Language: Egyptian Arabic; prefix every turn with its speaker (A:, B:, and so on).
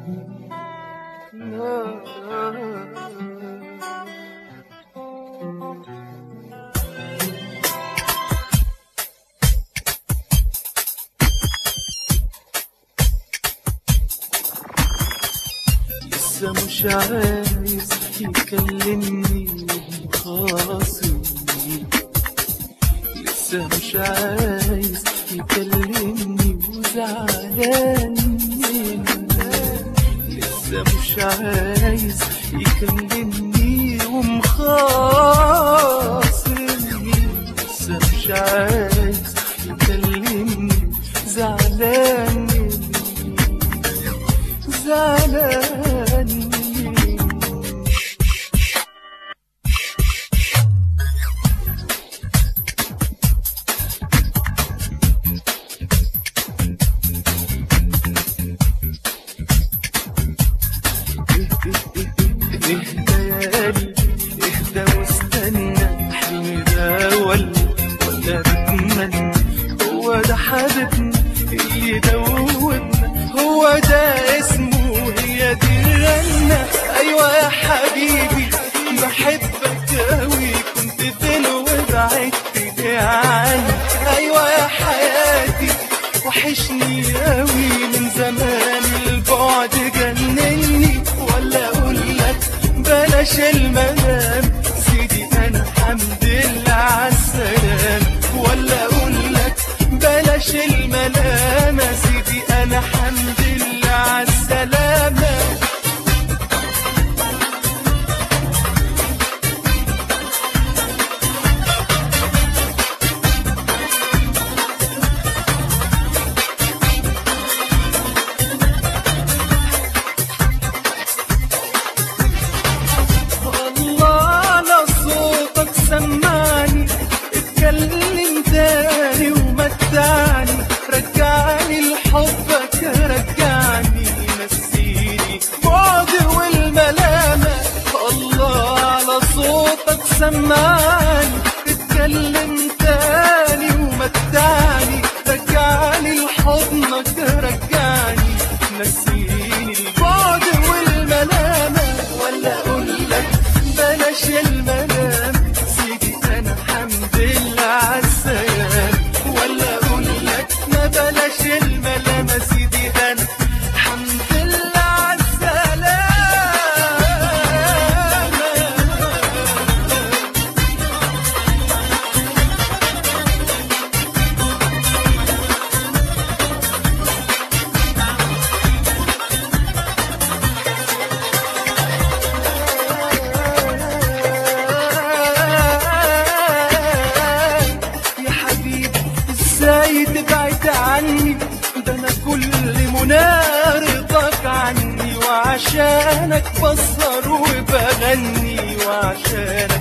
A: لسه مش عايز يكلمني خاصمني لسه مش عايز يكلمني وزعلان لسه مش عايز يكلمني ومخاصمني لسه مش عايز يكلمني زعلان زعلان اهدى يا قلبي اهدى واستنى حلمي ده ولا ولا بتمنى هو ده حبيبنا اللي دوبنا هو ده اسمه هي دي الرنة ايوه يا حبيبي بحبك اوي كنت فين وبعدت ليه عني ايوه يا حياتي وحشني اوي من زمان البعد جنني ولا اقول لك بلاش المنام سيدي انا الحمد لله عالسلام ولا اقول لك بلاش المنام يا سيدي انا الحمد لله عالسلامه الله على صوتك سمعني اتكلم تاني ومتعني رجعني لحبك رجعني نسيني بعد والملامة الله على صوتك سمعني اتكلم تاني ومتعني رجعني لحضنك رجعني نسيني البعد والملامة ولا اقول لك بلاش المنام سيدي انا الحمد لله عالسلام ولا اقول لك ما بلاش الملامة سيدي انا الحمد لله عالسلام يا حبيبي ازاي تبعد عني ده انا كل منى رضاك عني وعشانك بسهر وبغني وعشانك